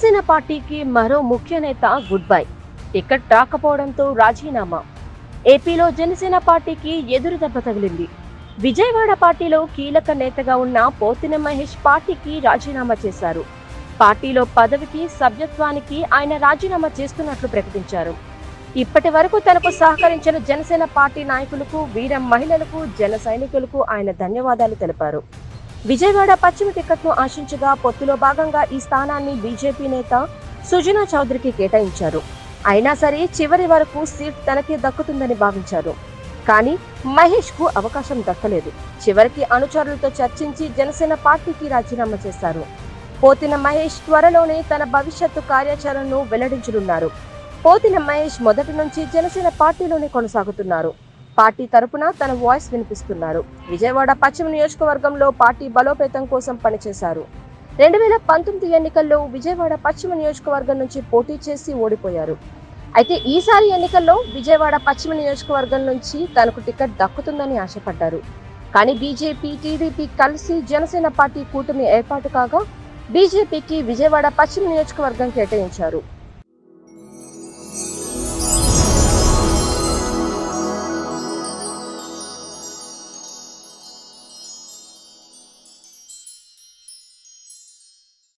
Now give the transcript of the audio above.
జనసేన పార్టీకి మరో ముఖ్య నేత గుడ్ బై టికెట్ రాకపోవడంతో రాజీనామా ఏపీలో జనసేన పార్టీకి ఎదురు దెబ్బ తగిలింది విజయవాడ పార్టీలో కీలక నేతగా ఉన్న పోతిన మహేష్ పార్టీకి రాజీనామా చేశారు పార్టీలో పదవికి సభ్యత్వానికి ఆయన రాజీనామా చేస్తున్నట్లు ప్రకటించారు ఇప్పటి వరకు తనకు సహకరించిన జనసేన పార్టీ నాయకులకు వీర మహిళలకు జన సైనికులకు ఆయన ధన్యవాదాలు తెలిపారు విజయవాడ పశ్చిమ టికెట్ను ఆశించగా పొత్తులో భాగంగా ఈ స్థానాన్ని బీజేపీ నేత సుజనా చౌదరికి కేటాయించారు అయినా సరే చివరి వరకు సీట్ తనకే దక్కుతుందని భావించారు కానీ మహేష్ కు అవకాశం దక్కలేదు చివరికి అనుచరులతో చర్చించి జనసేన పార్టీకి రాజీనామా చేశారు పోతిన మహేష్ త్వరలోనే తన భవిష్యత్తు కార్యాచరణను వెల్లడించనున్నారు పోతిన మహేష్ మొదటి నుంచి జనసేన పార్టీలోనే కొనసాగుతున్నారు పార్టీ తరపున తన వాయిస్ వినిపిస్తున్నారు విజయవాడ పశ్చిమ నియోజకవర్గంలో పార్టీ బలోపేతం కోసం పనిచేశారు రెండు వేల పంతొమ్మిది ఎన్నికల్లో విజయవాడ పశ్చిమ నియోజకవర్గం నుంచి పోటీ చేసి ఓడిపోయారు అయితే ఈసారి ఎన్నికల్లో విజయవాడ పశ్చిమ నియోజకవర్గం నుంచి తనకు టికెట్ దక్కుతుందని ఆశపడ్డారు కానీ బీజేపీ టీడీపీ కలిసి జనసేన పార్టీ కూటమి ఏర్పాటు కాగా బీజేపీకి విజయవాడ పశ్చిమ నియోజకవర్గం కేటాయించారు